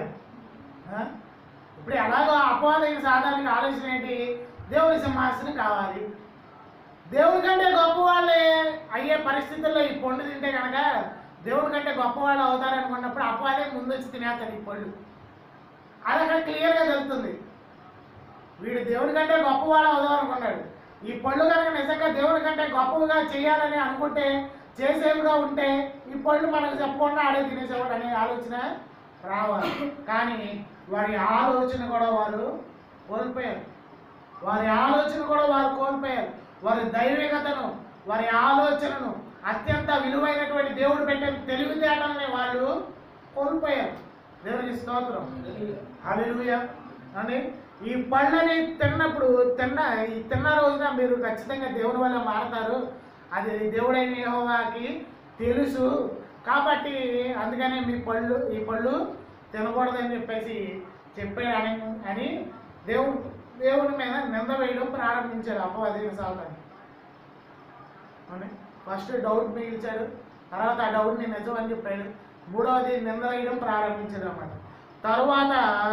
ఇప్పుడు ఎలాగో అపవాదైన సాధారణ ఆలోచన ఏంటి దేవుని సింహాసనం కావాలి దేవుడి కంటే గొప్ప వాళ్ళే అయ్యే పరిస్థితుల్లో ఈ పండు తింటే కనుక దేవుడి కంటే గొప్ప వాళ్ళు అవుతారనుకున్నప్పుడు అపవాదే ముందు వచ్చి తినేస్తాడు ఈ పళ్ళు అది అక్కడ క్లియర్గా తెలుస్తుంది వీడు దేవుడి కంటే గొప్పవాడు అవుదాం అనుకున్నాడు ఈ పళ్ళు కనుక నిజంగా దేవుడి కంటే గొప్పగా చేయాలని అనుకుంటే చేసేవిగా ఉంటే ఈ పళ్ళు మనకు చెప్పకుండా ఆడే తినేసేవాడు అనే ఆలోచన రావాలి కానీ వారి ఆలోచన కూడా వారు కోల్పోయారు వారి ఆలోచన కూడా వారు కోల్పోయారు వారి దైవికతను వారి ఆలోచనను అత్యంత విలువైనటువంటి దేవుడు పెట్టిన తెలివితేటలని వాళ్ళు కోల్పోయారు దేవునికి స్తోత్రం హల్లెలూయా అని ఈ పళ్ళని తిన్నప్పుడు తిన్న ఈ తిన్న రోజున మీరు ఖచ్చితంగా దేవుని వల్ల మారతారు అది దేవుడైన యెహోవాకి తెలుసు కాబట్టి అందుకనే మీ పళ్ళు ఈ పళ్ళు తినకూడదని చెప్పేసి చెప్పాడు అని అని దేవుడు దేవుని మీద నింద వేయడం ప్రారంభించాడు అపవాది సాగుతాను ఫస్ట్ డౌట్ మిగిల్చాడు తర్వాత ఆ డౌట్ని నిజం అని చెప్పాడు మూడవది నిందలేయడం ప్రారంభించింది అన్నమాట తరువాత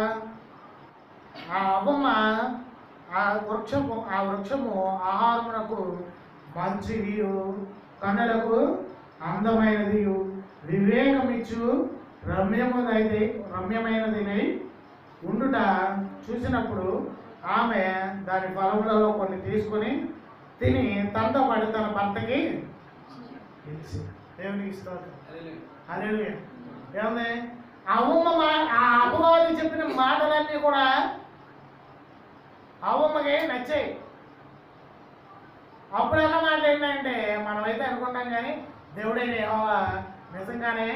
ఆ అవ్వమ్మ ఆ వృక్షము ఆ వృక్షము ఆహారమునకు మంచిది కన్నులకు అందమైనది వివేకమిచ్చు రమ్యమునైది రమ్యమైనది ఉండుట చూసినప్పుడు ఆమె దాని ఫలములలో కొన్ని తీసుకొని తిని తనతో పాటు తన భర్తకి ఇచ్చి దేవునికి ఇస్తారు హల్లెలూయా ఏముంది అవ్వమ్మ మా- ఆ అపవాది చెప్పిన మాటలన్నీ కూడా అవ్వమ్మకి నచ్చాయి అప్పుడు అన్న మాట ఏంటంటే మనమైతే అనుకుంటాం కానీ దేవుడైన యెహోవా నిజంగానే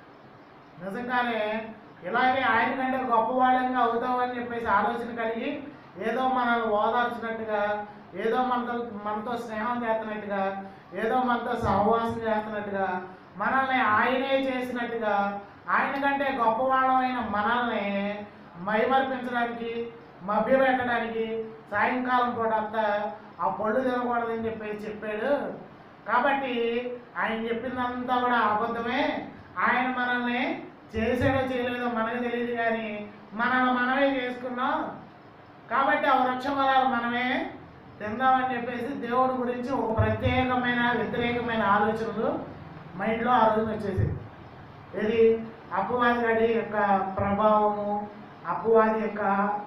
నిజంగానే ఇలాగే ఆయన కంటే గొప్పవాళ్ళంగా అవుతామని చెప్పేసి ఆలోచన కలిగి ఏదో మనల్ని ఓదార్చినట్టుగా ఏదో మనతో మనతో స్నేహం చేస్తున్నట్టుగా ఏదో మనతో సహవాసం చేస్తున్నట్టుగా మనల్ని ఆయనే చేసినట్టుగా ఆయన కంటే గొప్పవాళ్ళమైన మనల్ని మైమర్పించడానికి మభ్యపెట్టడానికి సాయంకాలం పూట అంతా ఆ పళ్ళు తినకూడదని చెప్పేసి చెప్పాడు కాబట్టి ఆయన చెప్పిందంతా కూడా అబద్ధమే ఆయన మనల్ని చేసాడో చేయలేదో మనకు తెలియదు కానీ మనల్ని మనమే చేసుకున్నాం కాబట్టి ఆ వృక్ష ఫలాలు మనమే తిందామని చెప్పేసి దేవుడి గురించి ఒక ప్రత్యేకమైన వ్యతిరేకమైన ఆలోచనలు మైండ్లో ఆ రోజున వచ్చేసింది ఇది అపవాది గడి యొక్క ప్రభావము అపవాది యొక్క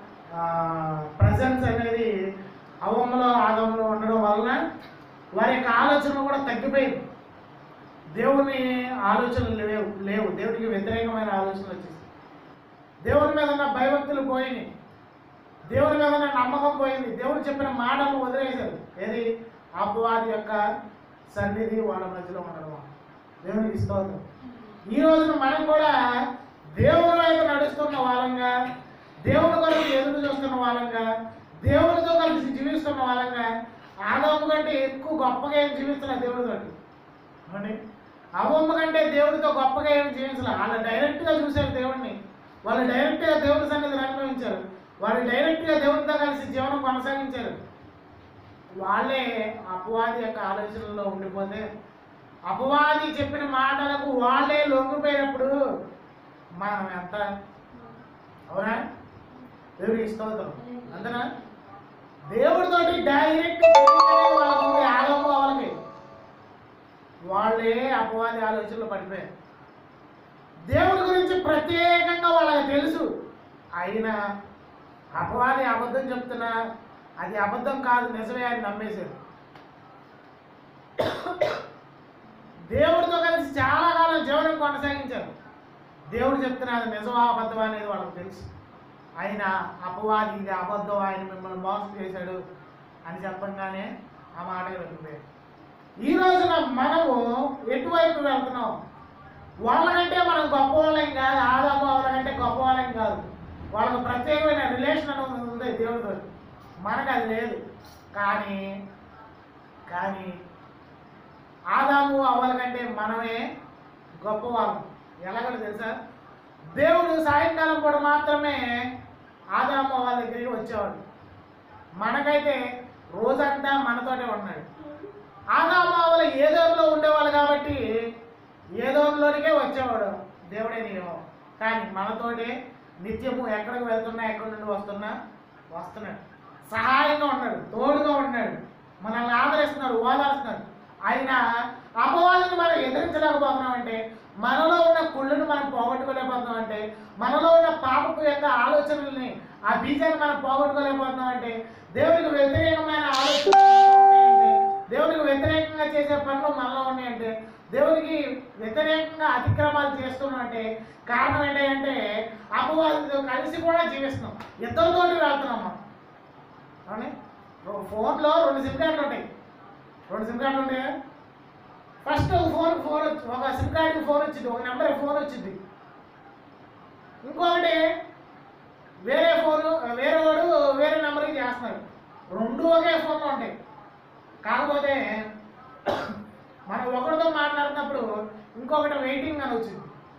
ప్రజెన్స్ అనేది అవములో ఆదంలో ఉండడం వలన వారి యొక్క ఆలోచనలు కూడా తగ్గిపోయింది దేవుని ఆలోచనలు లేవు లేవు దేవుడికి వ్యతిరేకమైన ఆలోచనలు వచ్చేసి దేవుని మీద ఉన్న భయభక్తులు పోయినాయి దేవుని మీద ఉన్న నమ్మకం పోయింది దేవుడు చెప్పిన మాటలు వదిలేశారు ఏది అపవాది యొక్క సన్నిధి వాళ్ళ మధ్యలో ఉండడం దేవునికి స్తోత్రం ఈ రోజున మనం కూడా దేవుని వైపు నడుస్తున్న వాళ్ళంగా దేవుని కొరకు ఎదురు చూస్తున్న వాళ్ళంగా దేవునితో కలిసి జీవిస్తున్న వాళ్ళంగా ఆదమ్మ కంటే ఎక్కువ గొప్పగా ఏం జీవిస్తున్నా దేవుడితో అవునండి అవ్వమ్మ కంటే దేవుడితో గొప్పగా ఏమి జీవించాలి వాళ్ళు డైరెక్ట్గా చూశారు దేవుడిని వాళ్ళు డైరెక్ట్గా దేవుడి సన్నిధిని అనుభవించారు వాళ్ళు డైరెక్ట్గా దేవుడితో కలిసి జీవనం కొనసాగించారు వాళ్ళే అపవాది యొక్క ఆలోచనలో ఉండిపోతే అపవాది చెప్పిన మాటలకు వాళ్ళే లొంగిపోయినప్పుడు మనం ఎంత అవునా దేవుడికి స్తోత్రం అంతనా దేవుడితోటి డైరెక్ట్ వాళ్ళకి ఆగము వాళ్ళకి వాళ్ళే అపవాది ఆలోచనలు పడిపోయారు దేవుడి గురించి ప్రత్యేకంగా వాళ్ళకి తెలుసు అయినా అపవాది అబద్ధం చెప్తున్నా అది అబద్ధం కాదు నిజమే అని నమ్మేశారు దేవుడితో కలిసి చాలా కాలం జీవనం కొనసాగించారు దేవుడు చెప్తున్నా అది నిజమా అబద్ధం అనేది వాళ్ళకి తెలుసు అయినా అపవాది ఇది అబద్ధం ఆయన మిమ్మల్ని మోసం చేశాడు అని చెప్పంగానే ఆ మాట వెళ్ళిపోయారు ఈ రోజున మనము ఎటువైపు వెళ్తున్నాం వాళ్ళకంటే మనం గొప్ప వాళ్ళం కాదు ఆదాము వాళ్ళకంటే గొప్ప వాళ్ళం కాదు వాళ్ళకు ప్రత్యేకమైన రిలేషన్ అనేది ఉంది దేవుడితో మనకు అది లేదు కానీ కానీ ఆదాము అవ్వల కంటే మనమే గొప్పవాళ్ళం ఎలాగో తెలుసా దేవుడు సాయంకాలం పూట మాత్రమే ఆదాము వాళ్ళ దగ్గరికి వచ్చేవాడు మనకైతే రోజంతా మనతోనే ఉన్నాడు ఆదామావల ఏదోలో ఉండేవాళ్ళు కాబట్టి ఏదోలోనికే వచ్చేవాడు దేవుడే నీవేమో కానీ మనతోటే నిత్యము ఎక్కడికి వెళ్తున్నా ఎక్కడి నుండి వస్తున్నా వస్తున్నాడు సహాయంగా ఉన్నాడు తోడుగా ఉన్నాడు మనల్ని ఆదరిస్తున్నాడు ఓదారుస్తున్నాడు అయినా అపవాదిని మనం ఎదిరించలేకపోతున్నామంటే మనలో ఉన్న కుళ్ళును మనం పోగొట్టుకోలేకపోతున్నామంటే మనలో ఉన్న పాపపు యొక్క ఆలోచనల్ని ఆ బీజాన్ని మనం పోగొట్టుకోలేకపోతున్నామంటే దేవునికి వ్యతిరేకమైన ఆలోచన ఉన్నాయంటే, దేవునికి వ్యతిరేకంగా చేసే పనులు మనలో ఉన్నాయంటే దేవునికి వ్యతిరేకంగా అతిక్రమాలు చేస్తున్నాం అంటే కారణం ఏంటంటే అపవాదితో కలిసి కూడా జీవిస్తున్నాం ఇద్దరితోటి వెళ్తున్నాం మనం అవునే ఫోన్లో రెండు సిమ్ కార్డులు ఉంటాయి రెండు సిమ్ కార్డులు ఉంటాయా ఫస్ట్ ఒక ఫోన్ ఫోన్ వచ్చి ఒక సిమ్ కార్డుకి ఫోన్ వచ్చింది ఒక నెంబర్ ఫోన్ వచ్చింది ఇంకొకటి వేరే ఫోను వేరే వాడు వేరే నెంబర్కి చేస్తున్నాడు రెండు ఒకే ఫోన్లో ఉంటాయి కాకపోతే మనం ఒకరితో మాట్లాడుతున్నప్పుడు ఇంకొకటి వెయిటింగ్ అని వచ్చింది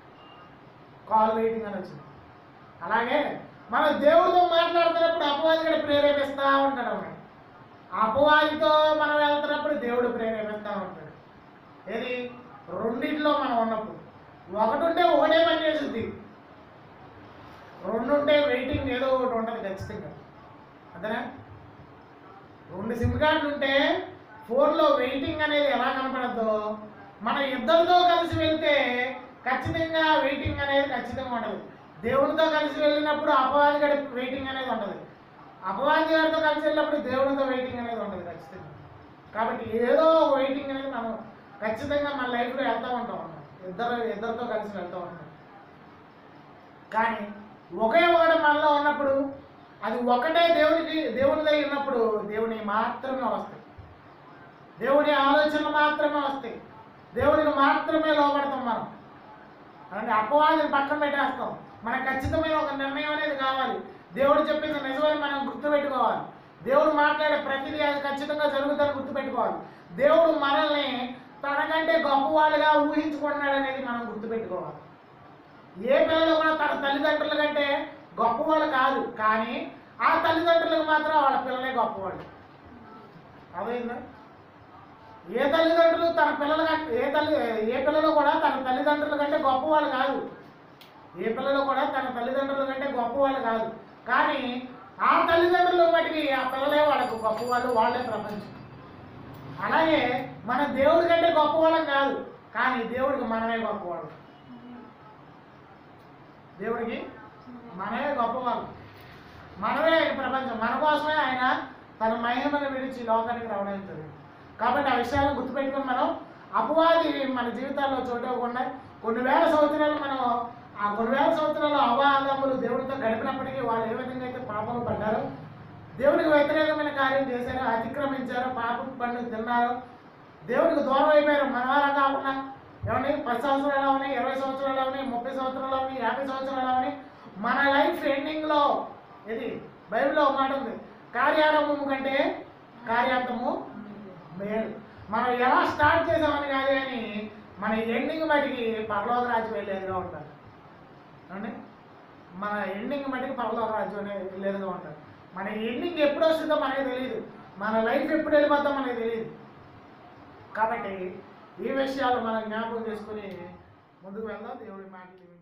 కాల్ వెయిటింగ్ అని వచ్చింది అలాగే మనం దేవుడితో మాట్లాడుతున్నప్పుడు అపవాది కూడా ప్రేరేపిస్తూ ఉంటాడు అన్నమాట అపవాదితో మనం వెళ్తున్నప్పుడు దేవుడు ప్రేరేపిస్తూ ఉంటాడు ఏది రెండింటిలో మనం ఉన్నప్పుడు ఒకటి ఉంటే ఒకటే పని చేస్తుంది రెండు ఉంటే వెయిటింగ్ ఏదో ఒకటి ఉంటుంది ఖచ్చితంగా అంతేనా రెండు సిమ్ కార్డులు ఉంటే ఫోన్లో వెయిటింగ్ అనేది ఎలా కనపడద్దో మన ఇద్దరితో కలిసి వెళ్తే ఖచ్చితంగా వెయిటింగ్ అనేది ఖచ్చితంగా ఉంటుంది దేవునితో కలిసి వెళ్ళినప్పుడు అపవాది గడి వెయిటింగ్ అనేది ఉంటుంది అపవాది గారితో కలిసి వెళ్ళినప్పుడు దేవునితో వెయిటింగ్ అనేది ఉంటుంది ఖచ్చితంగా కాబట్టి ఏదో వెయిటింగ్ అనేది మనం ఖచ్చితంగా మన లైఫ్లో వెళ్తూ ఉంటాం అన్నమాట. ఇద్దరు ఇద్దరితో కలిసి వెళ్తూ ఉంటాం కానీ ఒకే ఒకటి మనలో ఉన్నప్పుడు అది ఒకటే దేవునికి దేవునిదై ఉన్నప్పుడు దేవుని మాత్రమే వస్తాయి దేవుని ఆలోచనలు మాత్రమే వస్తాయి దేవునికి మాత్రమే లోపడతాం మనం అంటే అపవాదిని పక్కన పెట్టేస్తాం మనకు ఖచ్చితమైన ఒక నిర్ణయం అనేది కావాలి దేవుడు చెప్పింది నిజమని మనం గుర్తుపెట్టుకోవాలి దేవుడు మాట్లాడే ప్రతిదీ అది ఖచ్చితంగా జరుగుతుందని గుర్తుపెట్టుకోవాలి దేవుడు మనల్ని తనకంటే గొప్పవాళ్ళుగా ఊహించుకుంటున్నాడు అనేది మనం గుర్తుపెట్టుకోవాలి ఏ పిల్లలు కూడా తన తల్లిదండ్రుల కంటే గొప్పవాళ్ళు కాదు కానీ ఆ తల్లిదండ్రులకు మాత్రం వాళ్ళ పిల్లలే గొప్పవాళ్ళు అదైందా ఏ తల్లిదండ్రులు తన పిల్లల కంటే ఏ తల్లి ఏ పిల్లలు కూడా తన తల్లిదండ్రుల కంటే గొప్పవాళ్ళు కాదు ఏ పిల్లలు కూడా తన తల్లిదండ్రుల కంటే గొప్పవాళ్ళు కాదు కానీ ఆ తల్లిదండ్రుల మటుకి ఆ పిల్లలే వాళ్ళకు గొప్పవాళ్ళు వాళ్ళే ప్రపంచం అలాగే మన దేవుడి కంటే గొప్పవాళ్ళం కాదు కానీ దేవుడికి మనమే గొప్పవాళ్ళు దేవుడికి మనమే గొప్పవాళ్ళు మనమే ఆయన ప్రపంచం మన కోసమే ఆయన తన మహిమను విడిచి లోకానికి రావడం జరిగింది కాబట్టి ఆ విషయాలను గుర్తుపెట్టుకొని మనం అపవాది మన జీవితాల్లో చోటు ఇవ్వకుండా కొన్ని వేల సంవత్సరాలు మనం ఆ కొన్ని వేల సంవత్సరాలు అవాదములు దేవుడితో గడిపినప్పటికీ వాళ్ళు ఏ విధంగా అయితే పాపలు పడ్డారో దేవుడికి వ్యతిరేకమైన కార్యం చేశారో అతిక్రమించారో పాప పండు తిన్నారో దేవుడికి దూరం అయిపోయారు మన వాళ్ళ కాకుండా ఏమని పది సంవత్సరాలు అవని ఇరవై సంవత్సరాలు అవని ముప్పై సంవత్సరాలు అవని యాభై సంవత్సరాలు అవని మన లైఫ్ ఎండింగ్లో ఇది బైబిల్లో ఒక మాట ఉంది కార్యారంభము కంటే కార్యాంతము మేలు మనం ఎలా స్టార్ట్ చేసామని కాదు కానీ మన ఎండింగ్ మటుకి పరలోక రాజ్యం వెళ్ళేదిగా ఉంటారు ఏమండి మన ఎండింగ్ మటుకి పరలోక రాజ్యం అనేది వెళ్ళేదిగా ఉంటారు మన ఎండింగ్ ఎప్పుడు వస్తుందో మనకి తెలియదు మన లైఫ్ ఎప్పుడు వెళ్ళిపోతుందో మనకి తెలియదు కాబట్టి ఈ విషయాలు మనం జ్ఞాపకం చేసుకుని ముందుకు వెళ్దాం దేవుడి మాటలు